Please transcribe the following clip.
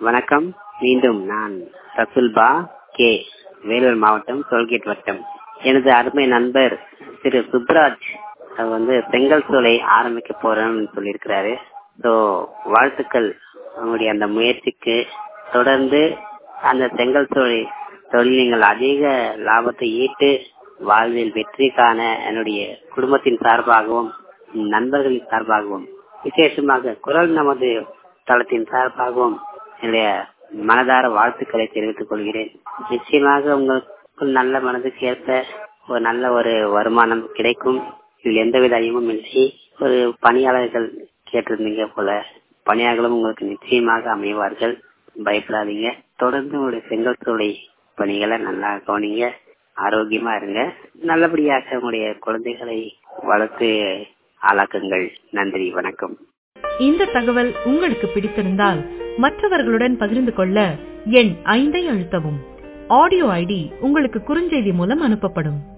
வணக்கம் மீண்டும் நான் ரசுல்பா கே வேலூர் மாவட்டம் டோல்கேட் வட்டம் எனது அருமை நண்பர் திரு சுப்ராஜ் அவர் வந்து செங்கல் சூளை ஆரம்பிக்க போறேன்னு சொல்லியிருக்கிறாரு ஸோ வாழ்த்துக்கள் உங்களுடைய அந்த முயற்சிக்கு தொடர்ந்து அந்த செங்கல் சூளை தொழில் நீங்கள் அதிக லாபத்தை ஈட்டு வாழ்வில் வெற்றி காண என்னுடைய குடும்பத்தின் சார்பாகவும் நண்பர்களின் சார்பாகவும் விசேஷமாக குரல் நமது தளத்தின் சார்பாகவும் என்னுடைய மனதார வாழ்த்துக்களை தெரிவித்துக் கொள்கிறேன் நிச்சயமாக உங்களுக்கு நல்ல மனதுக்கு ஏற்ப ஒரு நல்ல ஒரு வருமானம் கிடைக்கும் இதில் எந்தவித ஐயமும் இல்லை ஒரு பணியாளர்கள் கேட்டிருந்தீங்க போல பணியாளர்களும் உங்களுக்கு நிச்சயமாக அமைவார்கள் பயப்படாதீங்க தொடர்ந்து உங்களுடைய செங்கல் சூளை பணிகளை நல்லா கவனிங்க ஆரோக்கியமா இருங்க நல்லபடியாக உங்களுடைய குழந்தைகளை வளர்த்து ஆளாக்குங்கள் நன்றி வணக்கம் இந்த தகவல் உங்களுக்கு பிடித்திருந்தால் மற்றவர்களுடன் பகிர்ந்து கொள்ள எண் ஐந்தை அழுத்தவும் ஆடியோ ஐடி உங்களுக்கு குறுஞ்செய்தி மூலம் அனுப்பப்படும்